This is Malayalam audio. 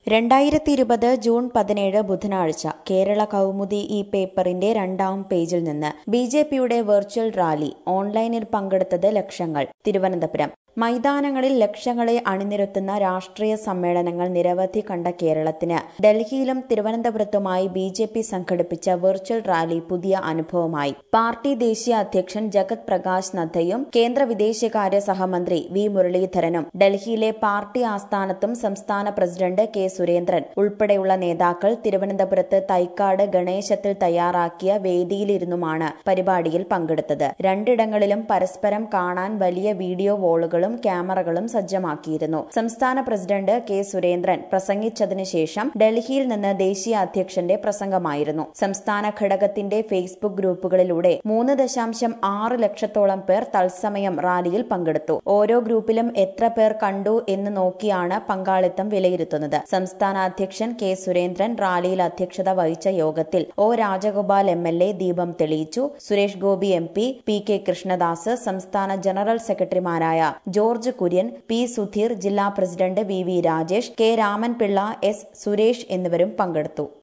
രണ്ടായിരത്തി ഇരുപത് ജൂൺ പതിനേഴ് ബുധനാഴ്ച കേരള കൗമുദി ഈ പേപ്പറിന്റെ രണ്ടാം പേജിൽ നിന്ന് ബി ജെ പിയുടെ വെർച്വൽ റാലി ഓൺലൈനിൽ പങ്കെടുത്തത് ലക്ഷങ്ങൾ തിരുവനന്തപുരം മൈതാനങ്ങളിൽ ലക്ഷങ്ങളെ അണിനിരത്തുന്ന രാഷ്ട്രീയ സമ്മേളനങ്ങൾ നിരവധി കണ്ട കേരളത്തിന് ഡൽഹിയിലും തിരുവനന്തപുരത്തുമായി ബി ജെ പി സംഘടിപ്പിച്ച വെർച്വൽ റാലി പുതിയ അനുഭവമായി പാർട്ടി ദേശീയ അധ്യക്ഷൻ ജഗത് പ്രകാശ് നദ്ദയും കേന്ദ്ര വിദേശകാര്യ സഹമന്ത്രി വി മുരളീധരനും ഡൽഹിയിലെ പാർട്ടി ആസ്ഥാനത്തും സംസ്ഥാന പ്രസിഡന്റ് കെ സുരേന്ദ്രൻ ഉൾപ്പെടെയുള്ള നേതാക്കൾ തിരുവനന്തപുരത്ത് തൈക്കാട് ഗണേശത്തിൽ തയ്യാറാക്കിയ വേദിയിലിരുന്നുമാണ് പരിപാടിയിൽ പങ്കെടുത്തത് രണ്ടിടങ്ങളിലും പരസ്പരം കാണാൻ വലിയ വീഡിയോ വോളുകളും ക്യാമറകളും സജ്ജമാക്കിയിരുന്നു സംസ്ഥാന പ്രസിഡന്റ് കെ സുരേന്ദ്രൻ പ്രസംഗിച്ചതിനു ശേഷം ഡൽഹിയിൽ നിന്ന് ദേശീയ അധ്യക്ഷന്റെ പ്രസംഗമായിരുന്നു സംസ്ഥാന ഘടകത്തിന്റെ ഫേസ്ബുക്ക് ഗ്രൂപ്പുകളിലൂടെ മൂന്ന് ദശാംശം ആറ് ലക്ഷത്തോളം പേർ തത്സമയം റാലിയിൽ പങ്കെടുത്തു ഓരോ ഗ്രൂപ്പിലും എത്ര പേർ കണ്ടു എന്ന് നോക്കിയാണ് പങ്കാളിത്തം വിലയിരുത്തുന്നത് സംസ്ഥാന അധ്യക്ഷൻ കെ സുരേന്ദ്രൻ റാലിയിൽ അധ്യക്ഷത വഹിച്ച യോഗത്തിൽ O Rajagopal M L A ദീപം തെളിയിച്ചു Suresh Gopi M P P K Krishnadas സംസ്ഥാന ജനറൽ സെക്രട്ടറിമാരായ ജോർജ് കുര്യൻ പി സുധീർ ജില്ലാ president V V Rajesh K Ramanpillai S Suresh എന്നിവരും പങ്കെടുത്തു